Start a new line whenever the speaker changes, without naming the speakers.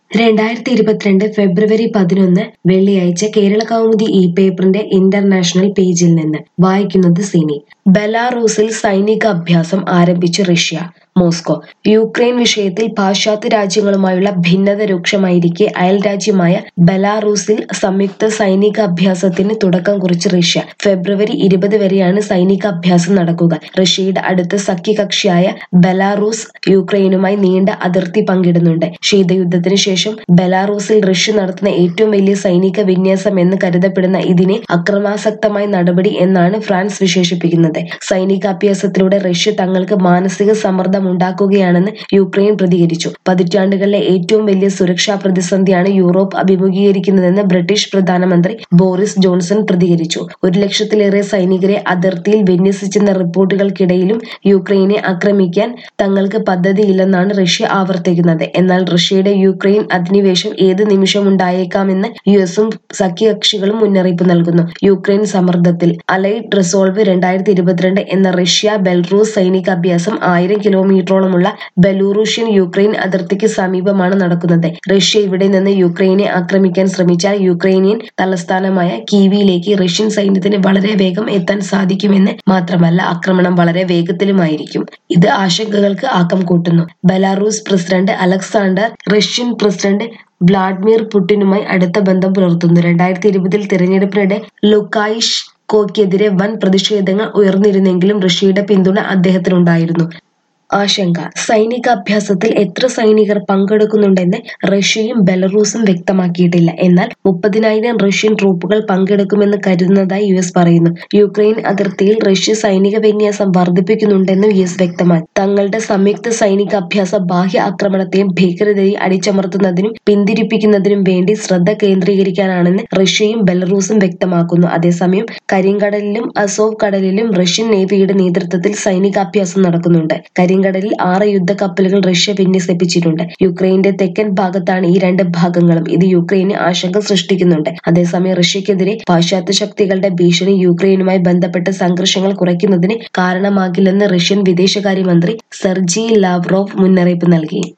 രണ്ടായിരത്തി ഇരുപത്തിരണ്ട് ഫെബ്രുവരി പതിനൊന്ന് വെള്ളിയാഴ്ച കേരള കൗമുദി ഇ പേപ്പറിന്റെ ഇന്റർനാഷണൽ പേജിൽ നിന്ന് വായിക്കുന്നത് സിനി ബെലാറൂസിൽ സൈനിക അഭ്യാസം ആരംഭിച്ച് റഷ്യ മോസ്കോ യുക്രൈൻ വിഷയത്തിൽ പാശ്ചാത്യ രാജ്യങ്ങളുമായുള്ള ഭിന്നത രൂക്ഷമായിരിക്കെ അയൽരാജ്യമായ ബെലാറൂസിൽ സംയുക്ത സൈനിക അഭ്യാസത്തിന് തുടക്കം കുറിച്ച് റഷ്യ ഫെബ്രുവരി ഇരുപത് വരെയാണ് സൈനിക അഭ്യാസം നടക്കുക റഷ്യയുടെ അടുത്ത സഖ്യകക്ഷിയായ ബെലാറൂസ് യുക്രൈനുമായി നീണ്ട അതിർത്തി പങ്കിടുന്നുണ്ട് ശീതയുദ്ധത്തിന് ശേഷം ബെലാറൂസിൽ റഷ്യ നടത്തുന്ന ഏറ്റവും വലിയ സൈനിക വിന്യാസം എന്ന് കരുതപ്പെടുന്ന ഇതിനെ അക്രമാസക്തമായ നടപടി എന്നാണ് ഫ്രാൻസ് വിശേഷിപ്പിക്കുന്നത് സൈനികാഭ്യാസത്തിലൂടെ റഷ്യ തങ്ങൾക്ക് മാനസിക സമ്മർദ്ദം ഉണ്ടാക്കുകയാണെന്ന് യുക്രൈൻ പ്രതികരിച്ചു പതിറ്റാണ്ടുകളിലെ ഏറ്റവും വലിയ സുരക്ഷാ പ്രതിസന്ധിയാണ് യൂറോപ്പ് അഭിമുഖീകരിക്കുന്നതെന്ന് ബ്രിട്ടീഷ് പ്രധാനമന്ത്രി ബോറിസ് ജോൺസൺ പ്രതികരിച്ചു ഒരു ലക്ഷത്തിലേറെ സൈനികരെ അതിർത്തിയിൽ വിന്യസിച്ചെന്ന റിപ്പോർട്ടുകൾക്കിടയിലും യുക്രൈനെ ആക്രമിക്കാൻ തങ്ങൾക്ക് പദ്ധതിയില്ലെന്നാണ് റഷ്യ ആവർത്തിക്കുന്നത് എന്നാൽ റഷ്യയുടെ യുക്രൈൻ അധിനിവേശം ഏത് നിമിഷം ഉണ്ടായേക്കാമെന്ന് യു എസും സഖ്യകക്ഷികളും മുന്നറിയിപ്പ് നൽകുന്നു യുക്രൈൻ സമ്മർദ്ദത്തിൽ അലൈഡ് റിസോൾവ് രണ്ടായിരത്തി ഇരുപത്തിരണ്ട് എന്ന റഷ്യ ബെൽറൂസ് സൈനികാഭ്യാസം ആയിരം കിലോമീറ്ററോളമുള്ള ബെലൂറൂഷ്യൻ യുക്രൈൻ അതിർത്തിക്ക് സമീപമാണ് നടക്കുന്നത് റഷ്യ ഇവിടെ നിന്ന് യുക്രൈനെ ആക്രമിക്കാൻ ശ്രമിച്ചാൽ യുക്രൈനിയൻ തലസ്ഥാനമായ കീവിയിലേക്ക് റഷ്യൻ സൈന്യത്തിന് വളരെ വേഗം എത്താൻ സാധിക്കുമെന്ന് മാത്രമല്ല ആക്രമണം വളരെ വേഗത്തിലുമായിരിക്കും ഇത് ആശങ്കകൾക്ക് ആക്കം കൂട്ടുന്നു Belarus president Alexander Russian president Vladimir പുടിനുമായി അടുത്ത ബന്ധം പുലർത്തുന്നു രണ്ടായിരത്തി ഇരുപതിൽ തിരഞ്ഞെടുപ്പിനിടെ ലുക്കായിഷ് കോക്കെതിരെ വൻ പ്രതിഷേധങ്ങൾ ഉയർന്നിരുന്നെങ്കിലും റഷ്യയുടെ പിന്തുണ അദ്ദേഹത്തിനുണ്ടായിരുന്നു ആശങ്ക സൈനികാഭ്യാസത്തിൽ എത്ര സൈനികർ പങ്കെടുക്കുന്നുണ്ടെന്ന് റഷ്യയും ബെലറൂസും വ്യക്തമാക്കിയിട്ടില്ല എന്നാൽ മുപ്പതിനായിരം റഷ്യൻ ട്രൂപ്പുകൾ പങ്കെടുക്കുമെന്ന് കരുതുന്നതായി യു എസ് പറയുന്നു യുക്രൈൻ അതിർത്തിയിൽ റഷ്യ സൈനിക വിന്യാസം വർദ്ധിപ്പിക്കുന്നുണ്ടെന്നും യു എസ് വ്യക്തമാക്കി തങ്ങളുടെ സംയുക്ത സൈനിക അഭ്യാസ ബാഹ്യ ആക്രമണത്തെയും ഭീകരതയെ അടിച്ചമർത്തുന്നതിനും പിന്തിരിപ്പിക്കുന്നതിനും വേണ്ടി ശ്രദ്ധ കേന്ദ്രീകരിക്കാനാണെന്ന് റഷ്യയും ബെലറൂസും വ്യക്തമാക്കുന്നു അതേസമയം കരിങ്കടലിലും അസോവ് കടലിലും റഷ്യൻ നേവിയുടെ നേതൃത്വത്തിൽ സൈനികാഭ്യാസം നടക്കുന്നുണ്ട് കരിങ്കടലിൽ ആറ് യുദ്ധക്കപ്പലുകൾ റഷ്യ വിന്യസിപ്പിച്ചിട്ടുണ്ട് യുക്രൈന്റെ തെക്കൻ ഭാഗത്താണ് ഈ രണ്ട് ഭാഗങ്ങളും ഇത് യുക്രൈന് ആശങ്ക സൃഷ്ടിക്കുന്നുണ്ട് അതേസമയം റഷ്യക്കെതിരെ പാശ്ചാത്യ ശക്തികളുടെ ഭീഷണി യുക്രൈനുമായി ബന്ധപ്പെട്ട സംഘർഷങ്ങൾ കുറയ്ക്കുന്നതിന് കാരണമാകില്ലെന്ന് റഷ്യൻ വിദേശകാര്യമന്ത്രി സെർജി ലാവ്റോവ് മുന്നറിയിപ്പ് നൽകി